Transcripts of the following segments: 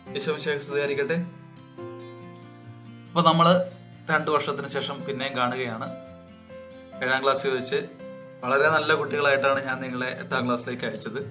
യശോമിശേഖ സ്തുതിയായിരിക്കട്ടെ അപ്പൊ നമ്മള് രണ്ടു വർഷത്തിന് ശേഷം പിന്നെയും കാണുകയാണ് ഏഴാം ക്ലാസ്സിൽ വെച്ച് വളരെ നല്ല കുട്ടികളായിട്ടാണ് ഞാൻ നിങ്ങളെ എട്ടാം ക്ലാസ്സിലേക്ക് അയച്ചത്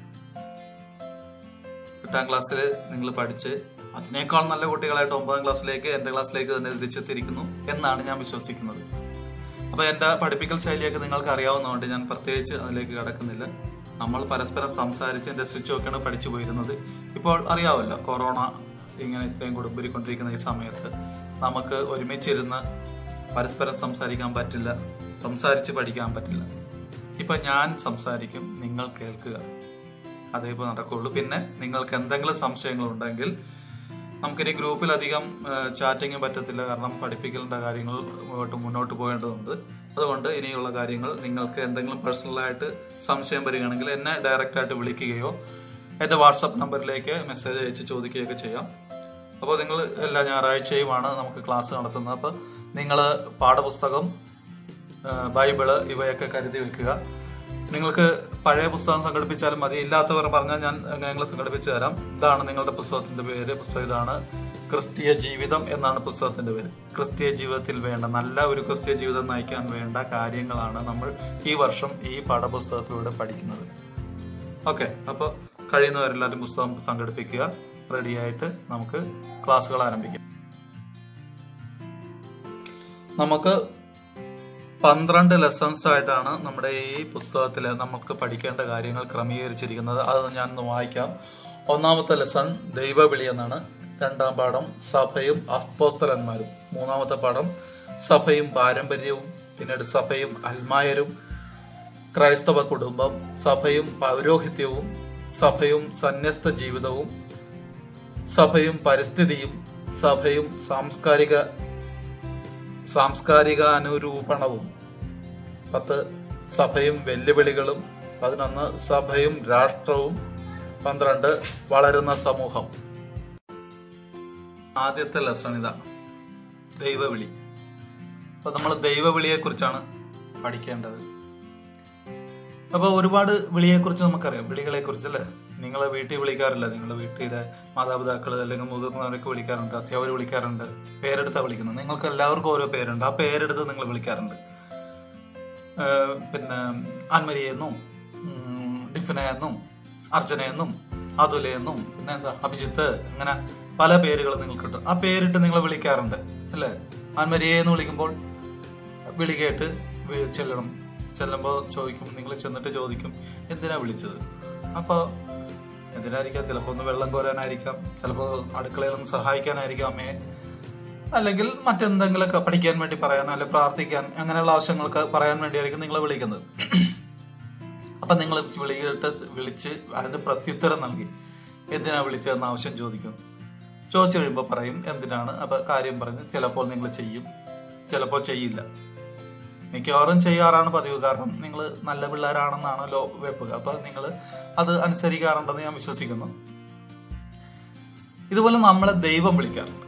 എട്ടാം ക്ലാസ്സിൽ നിങ്ങൾ പഠിച്ച് അതിനേക്കാൾ നല്ല കുട്ടികളായിട്ട് ഒമ്പതാം ക്ലാസ്സിലേക്ക് എന്റെ ക്ലാസ്സിലേക്ക് തന്നെ തിരിച്ചെത്തിയിരിക്കുന്നു എന്നാണ് ഞാൻ വിശ്വസിക്കുന്നത് അപ്പൊ എന്റെ പഠിപ്പിക്കൽ ശൈലിയൊക്കെ നിങ്ങൾക്ക് അറിയാവുന്നതുകൊണ്ട് ഞാൻ പ്രത്യേകിച്ച് അതിലേക്ക് കടക്കുന്നില്ല നമ്മൾ പരസ്പരം സംസാരിച്ച് രസിച്ചുമൊക്കെയാണ് പഠിച്ചു പോയിരുന്നത് ഇപ്പോൾ അറിയാമല്ലോ കൊറോണ ഇങ്ങനെ ഇത്രയും കൊടുമ്പിരിക്കൊണ്ടിരിക്കുന്ന ഈ സമയത്ത് നമുക്ക് ഒരുമിച്ചിരുന്ന് പരസ്പരം സംസാരിക്കാൻ പറ്റില്ല സംസാരിച്ച് പഠിക്കാൻ പറ്റില്ല ഇപ്പൊ ഞാൻ സംസാരിക്കും നിങ്ങൾ കേൾക്കുക അതേ ഇപ്പോൾ നടക്കുള്ളൂ പിന്നെ നിങ്ങൾക്ക് എന്തെങ്കിലും സംശയങ്ങൾ ഉണ്ടെങ്കിൽ നമുക്കിനി ഗ്രൂപ്പിൽ അധികം ചാറ്റിങ് പറ്റത്തില്ല കാരണം പഠിപ്പിക്കലിന്റെ കാര്യങ്ങൾ മുന്നോട്ട് മുന്നോട്ട് പോകേണ്ടതുണ്ട് അതുകൊണ്ട് ഇനിയുള്ള കാര്യങ്ങൾ നിങ്ങൾക്ക് എന്തെങ്കിലും പേഴ്സണലായിട്ട് സംശയം വരികയാണെങ്കിൽ എന്നെ ഡയറക്റ്റ് ആയിട്ട് വിളിക്കുകയോ എൻ്റെ വാട്സപ്പ് നമ്പറിലേക്ക് മെസ്സേജ് അയച്ച് ചോദിക്കുകയൊക്കെ ചെയ്യാം അപ്പോൾ നിങ്ങൾ എല്ലാ ഞായറാഴ്ചയുമാണ് നമുക്ക് ക്ലാസ് നടത്തുന്നത് അപ്പോൾ നിങ്ങൾ പാഠപുസ്തകം ആ, ബൈബിള് ഇവയൊക്കെ കരുതി വെക്കുക നിങ്ങൾക്ക് പഴയ പുസ്തകം സംഘടിപ്പിച്ചാലും മതി ഇല്ലാത്തവർ പറഞ്ഞാൽ ഞാൻ ഞങ്ങൾ സംഘടിപ്പിച്ചു തരാം ഇതാണ് നിങ്ങളുടെ പുസ്തകത്തിന്റെ പേര് പുസ്തകം ഇതാണ് ക്രിസ്തീയ ജീവിതം എന്നാണ് പുസ്തകത്തിന്റെ പേര് ക്രിസ്തീയ ജീവിതത്തിൽ വേണ്ട നല്ല ഒരു ക്രിസ്തീയ ജീവിതം നയിക്കാൻ വേണ്ട കാര്യങ്ങളാണ് നമ്മൾ ഈ വർഷം ഈ പാഠപുസ്തകത്തിലൂടെ പഠിക്കുന്നത് ഓക്കെ അപ്പോൾ കഴിയുന്നവരെല്ലാവരും പുസ്തകം സംഘടിപ്പിക്കുക റെഡിയായിട്ട് നമുക്ക് ക്ലാസ്സുകൾ ആരംഭിക്കാം നമുക്ക് പന്ത്രണ്ട് ലെസൺസ് ആയിട്ടാണ് നമ്മുടെ ഈ പുസ്തകത്തിൽ നമുക്ക് പഠിക്കേണ്ട കാര്യങ്ങൾ ക്രമീകരിച്ചിരിക്കുന്നത് അത് ഞാൻ ഒന്ന് വായിക്കാം ഒന്നാമത്തെ ലെസൺ ദൈവവിളി എന്നാണ് രണ്ടാം പാഠം സഭയും അപ്പോസ്തലന്മാരും മൂന്നാമത്തെ പാഠം സഭയും പാരമ്പര്യവും പിന്നീട് സഭയും അൽമായരും ക്രൈസ്തവ കുടുംബം സഭയും പൗരോഹിത്യവും സഭയും സന്യസ്ത ജീവിതവും സഭയും പരിസ്ഥിതിയും സഭയും സാംസ്കാരിക സാംസ്കാരിക അനുരൂപണവും പത്ത് സഭയും വെല്ലുവിളികളും പതിനൊന്ന് സഭയും രാഷ്ട്രവും പന്ത്രണ്ട് വളരുന്ന സമൂഹം ആദ്യത്തെ ലെസൺ ഇതാണ് ദൈവവിളി അപ്പൊ നമ്മൾ ദൈവവിളിയെ കുറിച്ചാണ് പഠിക്കേണ്ടത് അപ്പൊ ഒരുപാട് വിളിയെ കുറിച്ച് നമുക്കറിയാം വിളികളെ കുറിച്ച് അല്ലേ നിങ്ങളെ വീട്ടിൽ വിളിക്കാറില്ല നിങ്ങളുടെ വീട്ടിലെ മാതാപിതാക്കൾ അല്ലെങ്കിൽ മുതിർന്നവരൊക്കെ വിളിക്കാറുണ്ട് അധ്യാപകർ വിളിക്കാറുണ്ട് പേരെടുത്താ വിളിക്കുന്നത് നിങ്ങൾക്ക് എല്ലാവർക്കും ഓരോ പേരുണ്ട് ആ പേരെടുത്ത് നിങ്ങൾ വിളിക്കാറുണ്ട് ഏഹ് പിന്നെ അന്മരിയെന്നും ഡിഫിനെന്നും അർച്ചനയെന്നും അതുലെയെന്നും പിന്നെ എന്താ അഭിജിത്ത് അങ്ങനെ പല പേരുകൾ നിങ്ങൾക്ക് കിട്ടും ആ പേരിട്ട് നിങ്ങൾ വിളിക്കാറുണ്ട് അല്ലേ അന്മരിയെ എന്ന് വിളിക്കുമ്പോൾ വിളി കേട്ട് വി- ചെല്ലണം ചെല്ലുമ്പോൾ ചോദിക്കും നിങ്ങൾ ചെന്നിട്ട് ചോദിക്കും എന്തിനാ വിളിച്ചത് അപ്പോൾ എന്തിനായിരിക്കാം ചിലപ്പോൾ ഒന്ന് വെള്ളം കോരാനായിരിക്കാം ചിലപ്പോൾ അടുക്കളയിൽ ഒന്ന് സഹായിക്കാനായിരിക്കാം അമ്മയെ അല്ലെങ്കിൽ മറ്റെന്തെങ്കിലുമൊക്കെ പഠിക്കാൻ വേണ്ടി പറയാൻ അല്ലെങ്കിൽ പ്രാർത്ഥിക്കാൻ അങ്ങനെയുള്ള ആവശ്യങ്ങൾക്ക് പറയാൻ വേണ്ടിയായിരിക്കും നിങ്ങളെ വിളിക്കുന്നത് അപ്പൊ നിങ്ങൾ വിളിയിട്ട് വിളിച്ച് അതിന് പ്രത്യുത്തരം നൽകി എന്തിനാ വിളിച്ചതെന്ന് ആവശ്യം ചോദിക്കും ചോദിച്ചു കഴിയുമ്പോൾ പറയും എന്തിനാണ് അപ്പൊ കാര്യം പറഞ്ഞ് ചിലപ്പോൾ നിങ്ങൾ ചെയ്യും ചിലപ്പോൾ ചെയ്യില്ല മിക്കവാറും ചെയ്യാറാണ് പതിവ് കാരണം നിങ്ങൾ നല്ല പിള്ളേരാണെന്നാണല്ലോ വെപ്പുക അപ്പൊ നിങ്ങൾ അത് അനുസരിക്കാറുണ്ടെന്ന് ഞാൻ വിശ്വസിക്കുന്നു ഇതുപോലെ നമ്മളെ ദൈവം വിളിക്കാറുണ്ട്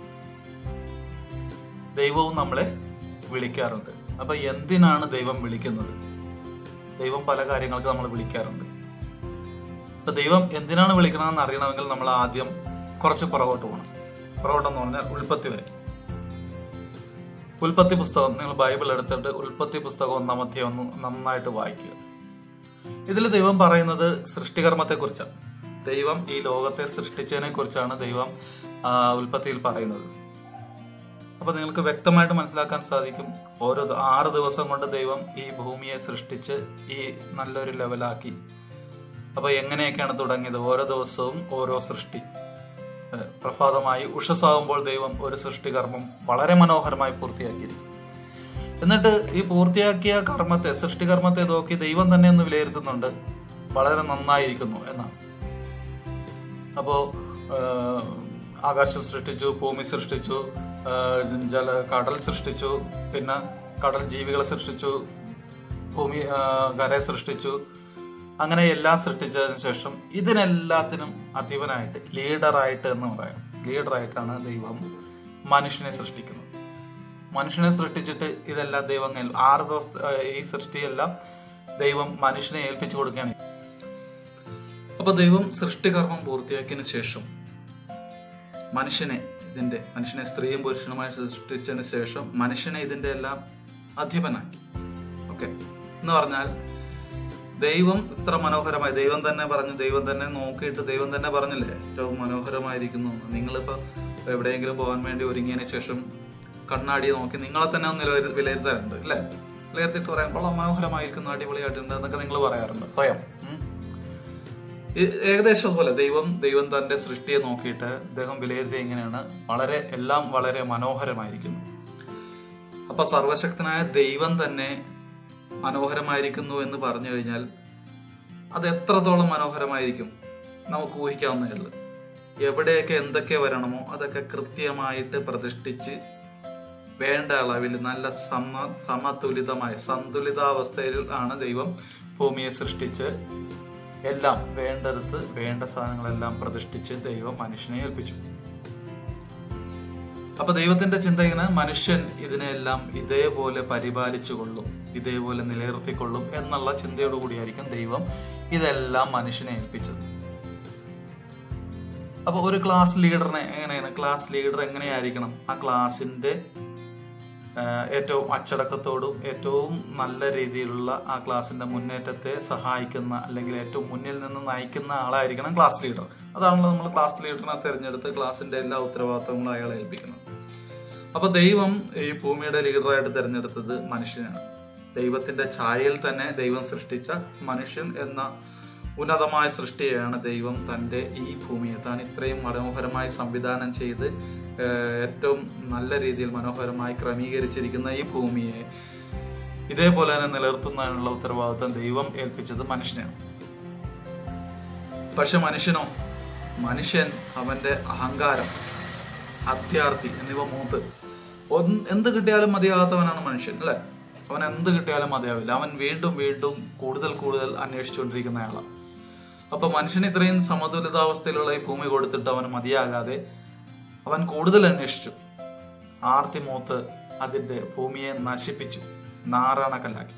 ദൈവവും നമ്മളെ വിളിക്കാറുണ്ട് അപ്പൊ എന്തിനാണ് ദൈവം വിളിക്കുന്നത് ദൈവം പല കാര്യങ്ങൾക്ക് നമ്മൾ വിളിക്കാറുണ്ട് അപ്പൊ ദൈവം എന്തിനാണ് വിളിക്കണമെന്ന് അറിയണമെങ്കിൽ നമ്മൾ ആദ്യം കുറച്ച് പുറകോട്ട് പോകണം പുറകോട്ടെന്ന് പറഞ്ഞാൽ ഉൽപ്പത്തി വരെ ഉൽപ്പത്തി പുസ്തകം നിങ്ങൾ ബൈബിൾ എടുത്തിട്ട് ഉൽപ്പത്തി പുസ്തകം ഒന്നാമത്തെ ഒന്ന് നന്നായിട്ട് വായിക്കുക ഇതിൽ ദൈവം പറയുന്നത് സൃഷ്ടികർമ്മത്തെ കുറിച്ചാണ് ദൈവം ഈ ലോകത്തെ സൃഷ്ടിച്ചതിനെ കുറിച്ചാണ് ദൈവം ആ, ഉൽപ്പത്തിയിൽ പറയുന്നത് അപ്പൊ നിങ്ങൾക്ക് വ്യക്തമായിട്ട് മനസ്സിലാക്കാൻ സാധിക്കും ഓരോ ദ- ആറ് ദിവസം കൊണ്ട് ദൈവം ഈ ഭൂമിയെ സൃഷ്ടിച്ച് ഈ നല്ലൊരു ലെവലാക്കി അപ്പൊ എങ്ങനെയൊക്കെയാണ് തുടങ്ങിയത് ഓരോ ദിവസവും ഓരോ സൃഷ്ടി ഏഹ് പ്രഭാതമായി ഉഷസാകുമ്പോൾ ദൈവം ഒരു സൃഷ്ടികർമ്മം വളരെ മനോഹരമായി പൂർത്തിയാക്കിയിരിക്കും എന്നിട്ട് ഈ പൂർത്തിയാക്കിയ കർമ്മത്തെ സൃഷ്ടികർമ്മത്തെ നോക്കി ദൈവം തന്നെ ഒന്ന് വിലയിരുത്തുന്നുണ്ട് വളരെ നന്നായിരിക്കുന്നു എന്നാണ് അപ്പോ ഏഹ്, ആകാശം സൃഷ്ടിച്ചു ഭൂമി സൃഷ്ടിച്ചു ഏഹ്, ജല കടൽ സൃഷ്ടിച്ചു പിന്നെ കടൽ ജീവികളെ സൃഷ്ടിച്ചു ഭൂമി ഏഹ്, കരയെ സൃഷ്ടിച്ചു അങ്ങനെ എല്ലാം സൃഷ്ടിച്ചതിന് ശേഷം ഇതിനെല്ലാത്തിനും അധിപനായിട്ട് ലീഡറായിട്ട് എന്ന് പറയാം ലീഡറായിട്ടാണ് ദൈവം മനുഷ്യനെ സൃഷ്ടിക്കുന്നത് മനുഷ്യനെ സൃഷ്ടിച്ചിട്ട് ഇതെല്ലാം ദൈവം ഏൽ- ആറ് ദിവസ ഏഹ്, ഈ സൃഷ്ടിയെല്ലാം ദൈവം മനുഷ്യനെ ഏൽപ്പിച്ചു കൊടുക്കുകയാണ് അപ്പൊ ദൈവം സൃഷ്ടികർമ്മം പൂർത്തിയാക്കിയതിനു ശേഷം മനുഷ്യനെ ഇതിന്റെ മനുഷ്യനെ സ്ത്രീയും പുരുഷനുമായി സൃഷ്ടിച്ചതിന് ശേഷം മനുഷ്യനെ ഇതിന്റെ എല്ലാം അധിപനാക്കി ഓക്കെ എന്ന് പറഞ്ഞാൽ ദൈവം ഇത്ര മനോഹരമായി ദൈവം തന്നെ പറഞ്ഞു ദൈവം തന്നെ നോക്കിയിട്ട് ദൈവം തന്നെ പറഞ്ഞില്ലേ ഏറ്റവും മനോഹരമായിരിക്കുന്നു എന്ന്. നിങ്ങളിപ്പോ എവിടെയെങ്കിലും പോകാൻ വേണ്ടി ഒരുങ്ങിയതിന് ശേഷം കണ്ണാടി നോക്കി നിങ്ങളെ തന്നെ ഒന്ന് വിലയിരു- വിലയിരുത്താറുണ്ട് അല്ലേ വിലയിരുത്തിയിട്ട് പറയാൻ കൊള്ളാം മനോഹരമായിരിക്കുന്നു അടിപൊളിയായിട്ടുണ്ട് എന്നൊക്കെ നിങ്ങൾ പറയാറുണ്ട് സ്വയം ഉം. ഈ- ഏകദേശം അതുപോലെ ദൈവം ദൈവം തന്റെ സൃഷ്ടിയെ നോക്കിയിട്ട് അദ്ദേഹം വിലയിരുത്തി എങ്ങനെയാണ് വളരെ എല്ലാം വളരെ മനോഹരമായിരിക്കുന്നു അപ്പൊ സർവശക്തനായ ദൈവം തന്നെ മനോഹരമായിരിക്കുന്നു എന്ന് പറഞ്ഞു കഴിഞ്ഞാൽ അത് എത്രത്തോളം മനോഹരമായിരിക്കും നമുക്ക് ഊഹിക്കാവുന്നതേ ഉള്ളൂ എവിടെയൊക്കെ എന്തൊക്കെ വരണമോ അതൊക്കെ കൃത്യമായിട്ട് പ്രതിഷ്ഠിച്ച് വേണ്ട അളവിൽ നല്ല സമ സമതുലിതമായ സന്തുലിതാവസ്ഥയിൽ ആണ് ദൈവം ഭൂമിയെ സൃഷ്ടിച്ച് എല്ലാം വേണ്ടടുത്ത് വേണ്ട സാധനങ്ങളെല്ലാം പ്രതിഷ്ഠിച്ച് ദൈവം മനുഷ്യനെ ഏൽപ്പിച്ചു അപ്പൊ ദൈവത്തിന്റെ ചിന്ത ഇങ്ങനെ മനുഷ്യൻ ഇതിനെല്ലാം ഇതേപോലെ പരിപാലിച്ചു കൊള്ളും ഇതേപോലെ നിലനിർത്തിക്കൊള്ളും എന്നുള്ള ചിന്തയോടു കൂടിയായിരിക്കും ദൈവം ഇതെല്ലാം മനുഷ്യനെ ഏൽപ്പിച്ചത് അപ്പൊ ഒരു ക്ലാസ് ലീഡറിനെ എങ്ങനെയാണ് ക്ലാസ് ലീഡർ എങ്ങനെയായിരിക്കണം ആ ക്ലാസിന്റെ ആഹ്, ഏറ്റവും അച്ചടക്കത്തോടും ഏറ്റവും നല്ല രീതിയിലുള്ള ആ ക്ലാസിന്റെ മുന്നേറ്റത്തെ സഹായിക്കുന്ന അല്ലെങ്കിൽ ഏറ്റവും മുന്നിൽ നിന്ന് നയിക്കുന്ന ആളായിരിക്കണം ക്ലാസ് ലീഡർ അതാണല്ലോ നമ്മൾ ക്ലാസ് ലീഡറിനെ തിരഞ്ഞെടുത്ത് ക്ലാസിന്റെ എല്ലാ ഉത്തരവാദിത്തങ്ങളും അയാളെ ഏൽപ്പിക്കുന്നത് അപ്പൊ ദൈവം ഈ ഭൂമിയുടെ ലീഡറായിട്ട് തിരഞ്ഞെടുത്തത് മനുഷ്യനാണ് ദൈവത്തിന്റെ ഛായയിൽ തന്നെ ദൈവം സൃഷ്ടിച്ച മനുഷ്യൻ എന്ന ഉന്നതമായ സൃഷ്ടിയെയാണ് ദൈവം തന്റെ ഈ ഭൂമിയെ താൻ ഇത്രയും മനോഹരമായി സംവിധാനം ചെയ്ത് ഏഹ്, ഏറ്റവും നല്ല രീതിയിൽ മനോഹരമായി ക്രമീകരിച്ചിരിക്കുന്ന ഈ ഭൂമിയെ ഇതേപോലെ തന്നെ നിലനിർത്തുന്നതിനുള്ള ഉത്തരവാദിത്വം ദൈവം ഏൽപ്പിച്ചത് മനുഷ്യനാണ് പക്ഷെ മനുഷ്യനോ മനുഷ്യൻ അവന്റെ അഹങ്കാരം അത്യാർത്ഥി എന്നിവ മൂത്ത് ഒന്ന് എന്ത് കിട്ടിയാലും മതിയാകാത്തവനാണ് മനുഷ്യൻ അല്ലെ അവൻ എന്ത് കിട്ടിയാലും മതിയാവില്ല അവൻ വീണ്ടും വീണ്ടും കൂടുതൽ കൂടുതൽ അന്വേഷിച്ചുകൊണ്ടിരിക്കുന്ന ആളാണ് അപ്പൊ മനുഷ്യന് ഇത്രയും സമതുലിതാവസ്ഥയിലുള്ള ഈ ഭൂമി കൊടുത്തിട്ട് അവന് മതിയാകാതെ അവൻ കൂടുതൽ അന്വേഷിച്ചു ആർത്തി മൂത്ത് അതിന്റെ ഭൂമിയെ നശിപ്പിച്ചു നാറാണക്കല്ലാക്കി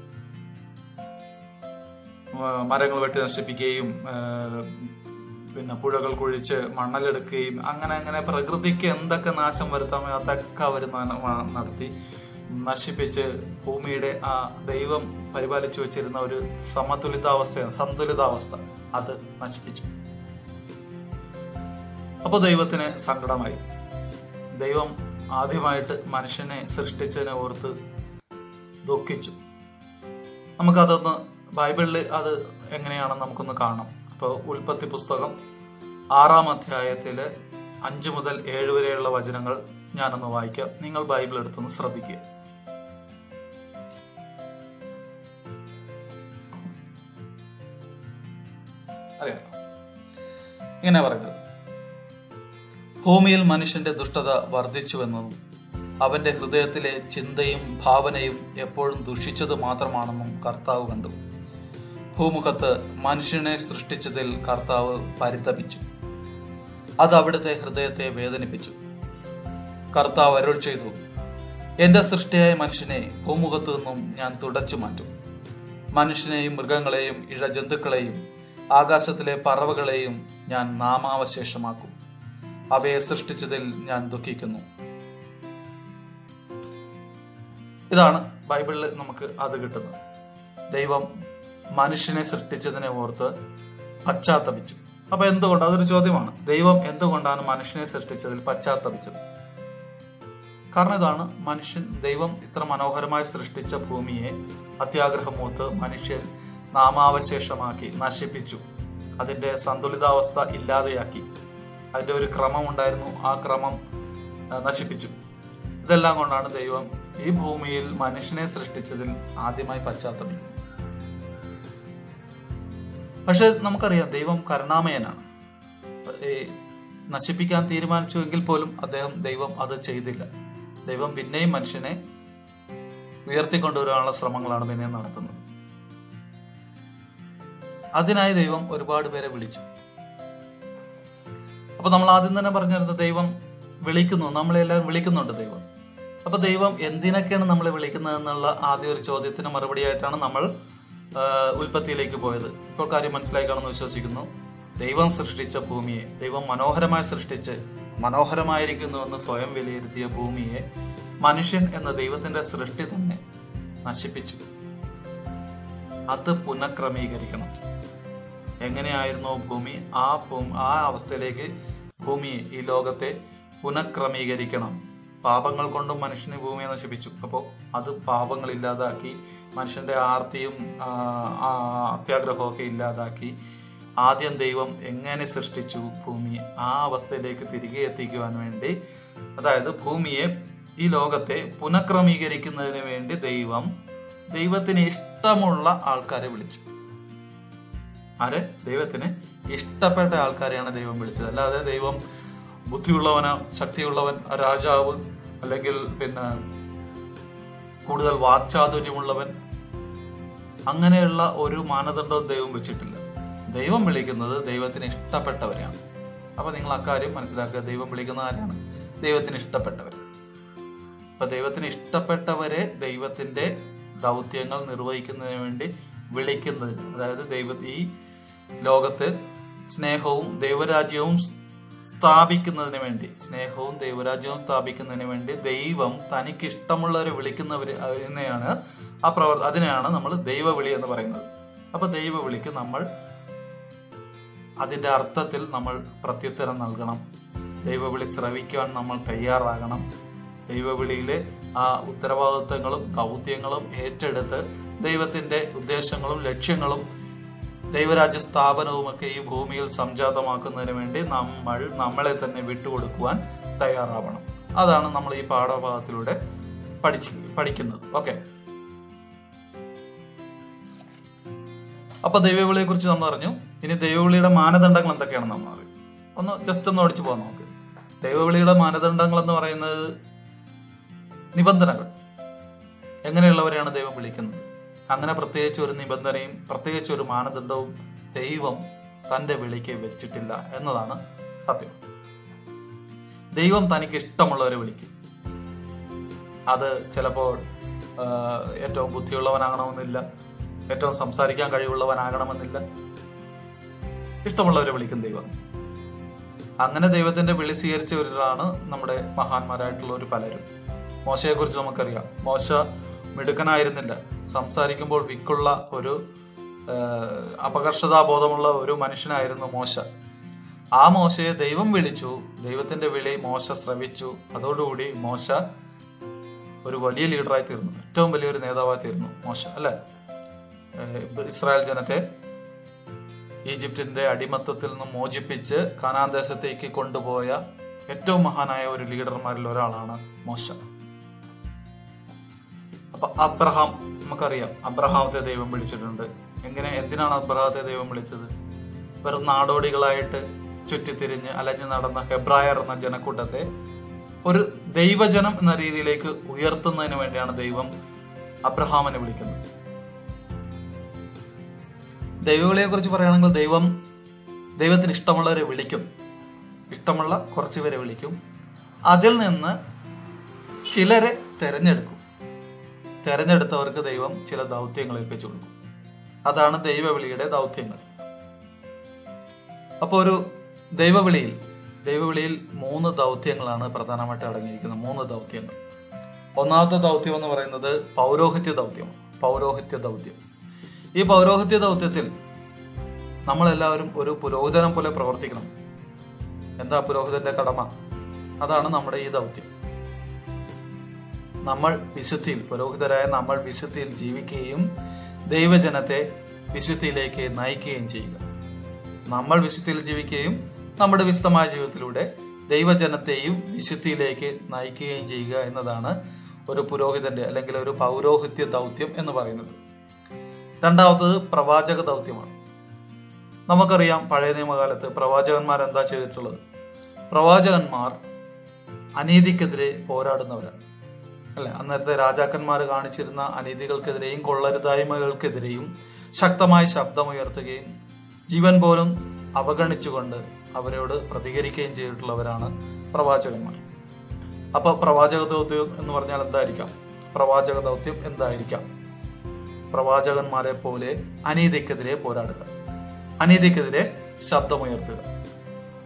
ആ, മരങ്ങൾ വെട്ടി നശിപ്പിക്കുകയും ആ, പിന്നെ പുഴകൾ കുഴിച്ച് മണ്ണലെടുക്കുകയും അങ്ങനെ അങ്ങനെ പ്രകൃതിക്ക് എന്തൊക്കെ നാശം വരുത്താമോ അതൊക്കെ അവർ നടത്തി നശിപ്പിച്ച് ഭൂമിയുടെ ആ ദൈവം പരിപാലിച്ചു വെച്ചിരുന്ന ഒരു സമതുലിതാവസ്ഥയാണ് സന്തുലിതാവസ്ഥ അത് നശിപ്പിച്ചു അപ്പൊ ദൈവത്തിന് സങ്കടമായി ദൈവം ആദ്യമായിട്ട് മനുഷ്യനെ സൃഷ്ടിച്ചതിനെ ഓർത്ത് ദുഃഖിച്ചു നമുക്കതൊന്ന് ബൈബിളിൽ അത് എങ്ങനെയാണെന്ന് നമുക്കൊന്ന് കാണാം ഇപ്പോൾ ഉൽപ്പത്തി പുസ്തകം ആറാം അധ്യായത്തില് അഞ്ച് മുതൽ ഏഴ് വരെയുള്ള വചനങ്ങൾ ഞാനൊന്ന് വായിക്കാം നിങ്ങൾ ബൈബിൾ എടുത്തൊന്ന് ശ്രദ്ധിക്കുക അറിയാം ഇങ്ങനെ പറയുന്നത് ഭൂമിയിൽ മനുഷ്യന്റെ ദുഷ്ടത വർദ്ധിച്ചുവെന്നതും അവന്റെ ഹൃദയത്തിലെ ചിന്തയും ഭാവനയും എപ്പോഴും ദുഷിച്ചത് മാത്രമാണെന്നും കർത്താവ് കണ്ടു ഭൂമുഖത്ത് മനുഷ്യനെ സൃഷ്ടിച്ചതിൽ കർത്താവ് പരിതപിച്ചു അത് അവിടുത്തെ ഹൃദയത്തെ വേദനിപ്പിച്ചു കർത്താവ് അരുൾ ചെയ്തു എന്റെ സൃഷ്ടിയായ മനുഷ്യനെ ഭൂമുഖത്തു നിന്നും ഞാൻ തുടച്ചു മാറ്റും മനുഷ്യനെയും മൃഗങ്ങളെയും ഇഴജന്തുക്കളെയും ആകാശത്തിലെ പറവകളെയും ഞാൻ നാമാവശേഷമാക്കും അവയെ സൃഷ്ടിച്ചതിൽ ഞാൻ ദുഃഖിക്കുന്നു ഇതാണ് ബൈബിളിൽ നമുക്ക് അത് കിട്ടുന്നത് ദൈവം മനുഷ്യനെ സൃഷ്ടിച്ചതിനെ ഓർത്ത് പശ്ചാത്തപിച്ചു അപ്പൊ എന്തുകൊണ്ട് അതൊരു ചോദ്യമാണ് ദൈവം എന്തുകൊണ്ടാണ് മനുഷ്യനെ സൃഷ്ടിച്ചതിൽ പശ്ചാത്തപിച്ചത് കാരണം ഇതാണ് മനുഷ്യൻ ദൈവം ഇത്ര മനോഹരമായി സൃഷ്ടിച്ച ഭൂമിയെ അത്യാഗ്രഹമൂത്ത് മനുഷ്യൻ നാമാവശേഷമാക്കി നശിപ്പിച്ചു അതിന്റെ സന്തുലിതാവസ്ഥ ഇല്ലാതെയാക്കി അതിന്റെ ഒരു ക്രമം ഉണ്ടായിരുന്നു ആ ക്രമം ആ, നശിപ്പിച്ചു ഇതെല്ലാം കൊണ്ടാണ് ദൈവം ഈ ഭൂമിയിൽ മനുഷ്യനെ സൃഷ്ടിച്ചതിൽ ആദ്യമായി പശ്ചാത്തപിക്കുന്നത് പക്ഷെ നമുക്കറിയാം ദൈവം കരുണാമയനാണ് ഈ നശിപ്പിക്കാൻ തീരുമാനിച്ചുവെങ്കിൽ പോലും അദ്ദേഹം ദൈവം അത് ചെയ്തില്ല ദൈവം പിന്നെയും മനുഷ്യനെ ഉയർത്തിക്കൊണ്ടുവരാനുള്ള ശ്രമങ്ങളാണ് പിന്നെയും നടത്തുന്നത് അതിനായി ദൈവം ഒരുപാട് പേരെ വിളിച്ചു അപ്പൊ നമ്മൾ ആദ്യം തന്നെ പറഞ്ഞിരുന്നത് ദൈവം വിളിക്കുന്നു നമ്മളെല്ലാവരും വിളിക്കുന്നുണ്ട് ദൈവം അപ്പൊ ദൈവം എന്തിനൊക്കെയാണ് നമ്മളെ വിളിക്കുന്നത് എന്നുള്ള ആദ്യ ഒരു ചോദ്യത്തിന് മറുപടിയായിട്ടാണ് നമ്മൾ ആ, ഉൽപ്പത്തിയിലേക്ക് പോയത് ഇപ്പോൾ കാര്യം മനസ്സിലായി കാണുമെന്ന് വിശ്വസിക്കുന്നു ദൈവം സൃഷ്ടിച്ച ഭൂമിയെ ദൈവം മനോഹരമായി സൃഷ്ടിച്ച് മനോഹരമായിരിക്കുന്നുവെന്ന് സ്വയം വിലയിരുത്തിയ ഭൂമിയെ മനുഷ്യൻ എന്ന ദൈവത്തിന്റെ സൃഷ്ടി തന്നെ നശിപ്പിച്ചു അത് പുനഃക്രമീകരിക്കണം എങ്ങനെയായിരുന്നു ഭൂമി ആ ഭൂ- ആ അവസ്ഥയിലേക്ക് ഭൂമിയെ ഈ ലോകത്തെ പുനഃക്രമീകരിക്കണം പാപങ്ങൾ കൊണ്ടും മനുഷ്യന് ഭൂമിയെ നശിപ്പിച്ചു അപ്പോൾ അത് പാപങ്ങൾ ഇല്ലാതാക്കി മനുഷ്യന്റെ ആർത്തിയും ആ, ആ, അത്യാഗ്രഹവും ഒക്കെ ഇല്ലാതാക്കി ആദ്യം ദൈവം എങ്ങനെ സൃഷ്ടിച്ചു ഭൂമി ആ അവസ്ഥയിലേക്ക് തിരികെ എത്തിക്കുവാൻ വേണ്ടി അതായത് ഭൂമിയെ ഈ ലോകത്തെ പുനഃക്രമീകരിക്കുന്നതിന് വേണ്ടി ദൈവം ദൈവത്തിന് ഇഷ്ടമുള്ള ആൾക്കാരെ വിളിച്ചു ആര് ദൈവത്തിന് ഇഷ്ടപ്പെട്ട ആൾക്കാരെയാണ് ദൈവം വിളിച്ചത് അല്ലാതെ ദൈവം ബുദ്ധിയുള്ളവനോ ശക്തിയുള്ളവൻ രാജാവ് അല്ലെങ്കിൽ പിന്നെ കൂടുതൽ വാക്ചാതുര്യമുള്ളവൻ അങ്ങനെയുള്ള ഒരു മാനദണ്ഡവും ദൈവം വെച്ചിട്ടില്ല ദൈവം വിളിക്കുന്നത് ദൈവത്തിന് ഇഷ്ടപ്പെട്ടവരെയാണ് അപ്പൊ നിങ്ങൾ അക്കാര്യം മനസ്സിലാക്കുക ദൈവം വിളിക്കുന്ന ആരാണ് ദൈവത്തിന് ഇഷ്ടപ്പെട്ടവർ അപ്പൊ ദൈവത്തിന് ഇഷ്ടപ്പെട്ടവരെ ദൈവത്തിന്റെ ദൗത്യങ്ങൾ നിർവഹിക്കുന്നതിന് വേണ്ടി വിളിക്കുന്നതിന് അതായത് ദൈവ ഈ ലോകത്ത് സ്നേഹവും ദൈവരാജ്യവും സ്ഥാപിക്കുന്നതിന് വേണ്ടി സ്നേഹവും ദൈവരാജ്യവും സ്ഥാപിക്കുന്നതിന് വേണ്ടി ദൈവം തനിക്ക് ഇഷ്ടമുള്ളവരെ വിളിക്കുന്നവർ അതിനെയാണ് ആ പ്രവർ അതിനെയാണ് നമ്മൾ ദൈവവിളി എന്ന് പറയുന്നത് അപ്പൊ ദൈവവിളിക്ക് നമ്മൾ അതിന്റെ അർത്ഥത്തിൽ നമ്മൾ പ്രത്യുത്തരം നൽകണം ദൈവവിളി ശ്രവിക്കുവാൻ നമ്മൾ തയ്യാറാകണം ദൈവവിളിയിലെ ആ ഉത്തരവാദിത്തങ്ങളും ദൗത്യങ്ങളും ഏറ്റെടുത്ത് ദൈവത്തിന്റെ ഉദ്ദേശങ്ങളും ലക്ഷ്യങ്ങളും ദൈവരാജ്യ സ്ഥാപനവുമൊക്കെ ഈ ഭൂമിയിൽ സംജാതമാക്കുന്നതിന് വേണ്ടി നമ്മൾ നമ്മളെ തന്നെ വിട്ടുകൊടുക്കുവാൻ തയ്യാറാവണം അതാണ് നമ്മൾ ഈ പാഠഭാഗത്തിലൂടെ പഠിച്ച് പഠിക്കുന്നത് ഓക്കെ അപ്പൊ ദൈവവിളിയെ കുറിച്ച് നമ്മൾ അറിഞ്ഞു ഇനി ദൈവവിളിയുടെ മാനദണ്ഡങ്ങൾ എന്തൊക്കെയാണെന്ന് നമ്മൾ അറിയും ഒന്ന് ജസ്റ്റ് ഒന്ന് ഓടിച്ചു പോകാം നമുക്ക് ദൈവവിളിയുടെ മാനദണ്ഡങ്ങൾ എന്ന് പറയുന്നത് നിബന്ധനകൾ എങ്ങനെയുള്ളവരെയാണ് ദൈവം വിളിക്കുന്നത് അങ്ങനെ പ്രത്യേകിച്ച് ഒരു നിബന്ധനയും പ്രത്യേകിച്ച് ഒരു മാനദണ്ഡവും ദൈവം തന്റെ വിളിക്ക് വെച്ചിട്ടില്ല എന്നതാണ് സത്യം ദൈവം തനിക്ക് ഇഷ്ടമുള്ളവരെ വിളിക്കും അത് ചിലപ്പോൾ ആ, ഏറ്റവും ബുദ്ധിയുള്ളവനാകണമെന്നില്ല ഏറ്റവും സംസാരിക്കാൻ കഴിവുള്ളവനാകണമെന്നില്ല ഇഷ്ടമുള്ളവരെ വിളിക്കും ദൈവം അങ്ങനെ ദൈവത്തിന്റെ വിളി സ്വീകരിച്ചവരാണ് നമ്മുടെ മഹാന്മാരായിട്ടുള്ള ഒരു പലരും മോശയെ കുറിച്ച് നമുക്കറിയാം മോശ മിടുക്കനായിരുന്നില്ല സംസാരിക്കുമ്പോൾ വിക്കുള്ള ഒരു ആ, അപകർഷതാബോധമുള്ള ഒരു മനുഷ്യനായിരുന്നു മോശ ആ മോശയെ ദൈവം വിളിച്ചു ദൈവത്തിന്റെ വിളി മോശ ശ്രവിച്ചു അതോടുകൂടി മോശ ഒരു വലിയ ലീഡറായി തീർന്നു ഏറ്റവും വലിയൊരു നേതാവായി തീർന്നു മോശ അല്ലെ ഏഹ് ഇസ്രായേൽ ജനത്തെ ഈജിപ്തിന്റെ അടിമത്തത്തിൽ നിന്ന് മോചിപ്പിച്ച് കനാൻ ദേശത്തേക്ക് കൊണ്ടുപോയ ഏറ്റവും മഹാനായ ഒരു ലീഡർമാരിൽ ഒരാളാണ് മോശ അപ്പൊ അബ്രഹാം നമുക്കറിയാം അബ്രഹാമത്തെ ദൈവം വിളിച്ചിട്ടുണ്ട് എങ്ങനെ എന്തിനാണ് അബ്രഹാത്തെ ദൈവം വിളിച്ചത് വെറും നാടോടികളായിട്ട് ചുറ്റിത്തിരിഞ്ഞ് അലഞ്ഞു നടന്ന ഹെബ്രായർ എന്ന ജനക്കൂട്ടത്തെ ഒരു ദൈവജനം എന്ന രീതിയിലേക്ക് ഉയർത്തുന്നതിന് വേണ്ടിയാണ് ദൈവം അബ്രഹാമിനെ വിളിക്കുന്നത് ദൈവവിളിയെ കുറിച്ച് പറയുകയാണെങ്കിൽ ദൈവം ദൈവത്തിന് ഇഷ്ടമുള്ളവരെ വിളിക്കും ഇഷ്ടമുള്ള കുറച്ച് പേരെ വിളിക്കും അതിൽ നിന്ന് ചിലരെ തെരഞ്ഞെടുക്കും തെരഞ്ഞെടുത്തവർക്ക് ദൈവം ചില ദൗത്യങ്ങൾ ഏൽപ്പിച്ചു കൊടുക്കും അതാണ് ദൈവവിളിയുടെ ദൗത്യങ്ങൾ അപ്പോൾ ഒരു ദൈവവിളിയിൽ ദൈവവിളിയിൽ മൂന്ന് ദൗത്യങ്ങളാണ് പ്രധാനമായിട്ട് അടങ്ങിയിരിക്കുന്നത് മൂന്ന് ദൗത്യങ്ങൾ ഒന്നാമത്തെ ദൗത്യം എന്ന് പറയുന്നത് പൗരോഹിത്യ ദൗത്യമാണ് പൗരോഹിത്യ ദൗത്യം ഈ പൗരോഹിത്യ ദൗത്യത്തിൽ നമ്മളെല്ലാവരും ഒരു പുരോഹിതനം പോലെ പ്രവർത്തിക്കണം എന്താ പുരോഹിതന്റെ കടമ അതാണ് നമ്മുടെ ഈ ദൗത്യം നമ്മൾ വിശുദ്ധിയിൽ പുരോഹിതരായ നമ്മൾ വിശുദ്ധിയിൽ ജീവിക്കുകയും ദൈവജനത്തെ വിശുദ്ധിയിലേക്ക് നയിക്കുകയും ചെയ്യുക നമ്മൾ വിശുദ്ധിയിൽ ജീവിക്കുകയും നമ്മുടെ വിശുദ്ധമായ ജീവിതത്തിലൂടെ ദൈവജനത്തെയും വിശുദ്ധിയിലേക്ക് നയിക്കുകയും ചെയ്യുക എന്നതാണ് ഒരു പുരോഹിതന്റെ അല്ലെങ്കിൽ ഒരു പൗരോഹിത്യ ദൗത്യം എന്ന് പറയുന്നത് രണ്ടാമത്തത് പ്രവാചക ദൗത്യമാണ് നമുക്കറിയാം പഴയ നിയമകാലത്ത് പ്രവാചകന്മാർ എന്താ ചെയ്തിട്ടുള്ളത് പ്രവാചകന്മാർ അനീതിക്കെതിരെ പോരാടുന്നവരാണ് അല്ലെ അന്നേരത്തെ രാജാക്കന്മാർ കാണിച്ചിരുന്ന അനീതികൾക്കെതിരെയും കൊള്ളരുതായ്മകൾക്കെതിരെയും ശക്തമായി ശബ്ദമുയർത്തുകയും ജീവൻ പോലും അവഗണിച്ചുകൊണ്ട് അവരോട് പ്രതികരിക്കുകയും ചെയ്തിട്ടുള്ളവരാണ് പ്രവാചകന്മാർ അപ്പൊ പ്രവാചക ദൗത്യം എന്ന് പറഞ്ഞാൽ എന്തായിരിക്കാം പ്രവാചക ദൗത്യം എന്തായിരിക്കാം പ്രവാചകന്മാരെ പോലെ അനീതിക്കെതിരെ പോരാടുക അനീതിക്കെതിരെ ശബ്ദമുയർത്തുക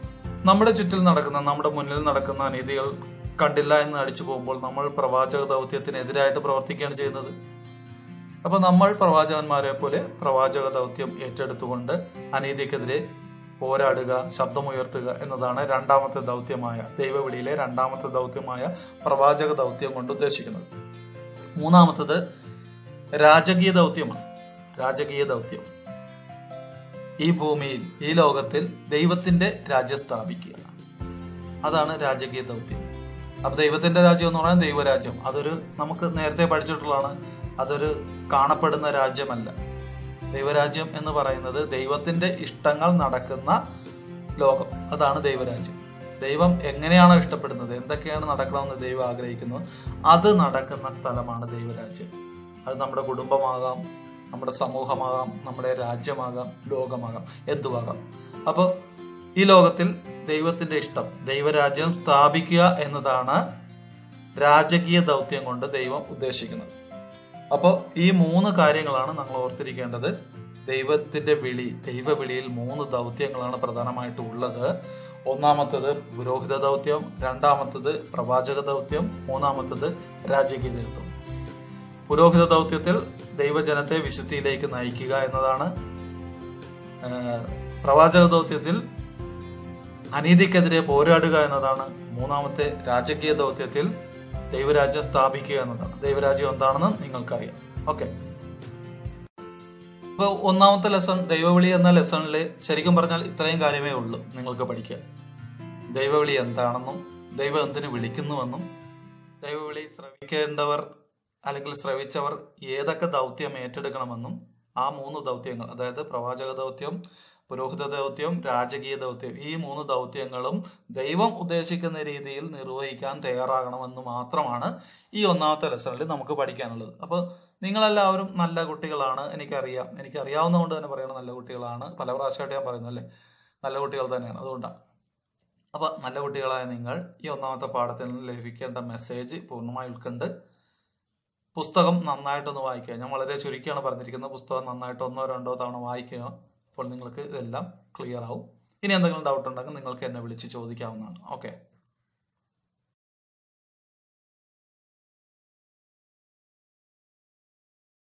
നമ്മുടെ ചുറ്റിൽ നടക്കുന്ന നമ്മുടെ മുന്നിൽ നടക്കുന്ന അനീതികൾ കണ്ടില്ല എന്ന് അടിച്ചു പോകുമ്പോൾ നമ്മൾ പ്രവാചക ദൗത്യത്തിനെതിരായിട്ട് പ്രവർത്തിക്കുകയാണ് ചെയ്യുന്നത് അപ്പൊ നമ്മൾ പ്രവാചകന്മാരെ പോലെ പ്രവാചക ദൗത്യം ഏറ്റെടുത്തുകൊണ്ട് അനീതിക്കെതിരെ പോരാടുക ശബ്ദമുയർത്തുക എന്നതാണ് രണ്ടാമത്തെ ദൗത്യമായ ദൈവവിളിയിലെ രണ്ടാമത്തെ ദൗത്യമായ പ്രവാചക ദൗത്യം കൊണ്ട് ഉദ്ദേശിക്കുന്നത് മൂന്നാമത്തത് രാജകീയ ദൗത്യമാണ് രാജകീയ ദൗത്യം ഈ ഭൂമിയിൽ ഈ ലോകത്തിൽ ദൈവത്തിന്റെ രാജ്യം സ്ഥാപിക്കുക അതാണ് രാജകീയ ദൗത്യം അപ്പൊ ദൈവത്തിന്റെ രാജ്യം എന്ന് പറഞ്ഞാൽ ദൈവരാജ്യം അതൊരു നമുക്ക് നേരത്തെ പഠിച്ചിട്ടുള്ളതാണ് അതൊരു കാണപ്പെടുന്ന രാജ്യമല്ല ദൈവരാജ്യം എന്ന് പറയുന്നത് ദൈവത്തിന്റെ ഇഷ്ടങ്ങൾ നടക്കുന്ന ലോകം അതാണ് ദൈവരാജ്യം ദൈവം എങ്ങനെയാണോ ഇഷ്ടപ്പെടുന്നത് എന്തൊക്കെയാണ് നടക്കണമെന്ന് ദൈവം ആഗ്രഹിക്കുന്നത് അത് നടക്കുന്ന സ്ഥലമാണ് ദൈവരാജ്യം അത് നമ്മുടെ കുടുംബമാകാം നമ്മുടെ സമൂഹമാകാം നമ്മുടെ രാജ്യമാകാം ലോകമാകാം എന്തുമാകാം അപ്പോൾ ഈ ലോകത്തിൽ ദൈവത്തിന്റെ ഇഷ്ടം ദൈവരാജ്യം സ്ഥാപിക്കുക എന്നതാണ് രാജകീയ ദൗത്യം കൊണ്ട് ദൈവം ഉദ്ദേശിക്കുന്നത് അപ്പോൾ ഈ മൂന്ന് കാര്യങ്ങളാണ് നമ്മൾ ഓർത്തിരിക്കേണ്ടത് ദൈവത്തിന്റെ വിളി ദൈവവിളിയിൽ മൂന്ന് ദൗത്യങ്ങളാണ് പ്രധാനമായിട്ട് ഉള്ളത് ഒന്നാമത്തത് പുരോഹിത ദൗത്യം രണ്ടാമത്തത് പ്രവാചക ദൗത്യം മൂന്നാമത്തത് രാജകീയ ദൗത്യം പുരോഹിത ദൗത്യത്തിൽ ദൈവജനത്തെ വിശുദ്ധിയിലേക്ക് നയിക്കുക എന്നതാണ് പ്രവാചക ദൗത്യത്തിൽ അനീതിക്കെതിരെ പോരാടുക എന്നതാണ് മൂന്നാമത്തെ രാജകീയ ദൗത്യത്തിൽ ദൈവരാജ്യം സ്ഥാപിക്കുക എന്നതാണ് ദൈവരാജ്യം എന്താണെന്ന് നിങ്ങൾക്കറിയാം ഓക്കെ ഇപ്പൊ ഒന്നാമത്തെ ലെസൺ ദൈവവിളി എന്ന ലെസണിൽ ശരിക്കും പറഞ്ഞാൽ ഇത്രയും കാര്യമേ ഉള്ളൂ നിങ്ങൾക്ക് പഠിക്കാൻ ദൈവവിളി എന്താണെന്നും ദൈവം എന്തിനു വിളിക്കുന്നുവെന്നും ദൈവവിളി ശ്രവിക്കേണ്ടവർ അല്ലെങ്കിൽ ശ്രവിച്ചവർ ഏതൊക്കെ ദൗത്യം ഏറ്റെടുക്കണമെന്നും ആ മൂന്ന് ദൗത്യങ്ങൾ അതായത് പ്രവാചക ദൗത്യം പുരോഹിത ദൗത്യം രാജകീയ ദൗത്യം ഈ മൂന്ന് ദൗത്യങ്ങളും ദൈവം ഉദ്ദേശിക്കുന്ന രീതിയിൽ നിർവഹിക്കാൻ തയ്യാറാകണമെന്ന് മാത്രമാണ് ഈ ഒന്നാമത്തെ ലെസണിൽ നമുക്ക് പഠിക്കാനുള്ളത് അപ്പോൾ നിങ്ങളെല്ലാവരും നല്ല കുട്ടികളാണ് എനിക്കറിയാം എനിക്കറിയാവുന്നതുകൊണ്ട് തന്നെ പറയണം നല്ല കുട്ടികളാണ് പല പ്രാവശ്യമായിട്ട് ഞാൻ പറയുന്നു അല്ലേ നല്ല കുട്ടികൾ തന്നെയാണ് അതുകൊണ്ടാണ് അപ്പൊ നല്ല കുട്ടികളായ നിങ്ങൾ ഈ ഒന്നാമത്തെ പാഠത്തിൽ നിന്ന് ലഭിക്കേണ്ട മെസ്സേജ് പൂർണ്ണമായി ഉൾക്കൊണ്ട് പുസ്തകം നന്നായിട്ടൊന്ന് വായിക്കുക ഞാൻ വളരെ ചുരുക്കിയാണ് പറഞ്ഞിരിക്കുന്നത് പുസ്തകം നന്നായിട്ട് ഒന്നോ രണ്ടോ തവണ വായിക്കുക അപ്പോൾ നിങ്ങൾക്ക് ഇതെല്ലാം ക്ലിയർ ആവും ഇനി എന്തെങ്കിലും ഡൗട്ട് ഉണ്ടെങ്കിൽ നിങ്ങൾക്ക് എന്നെ വിളിച്ച് ചോദിക്കാവുന്നതാണ് ഓക്കെ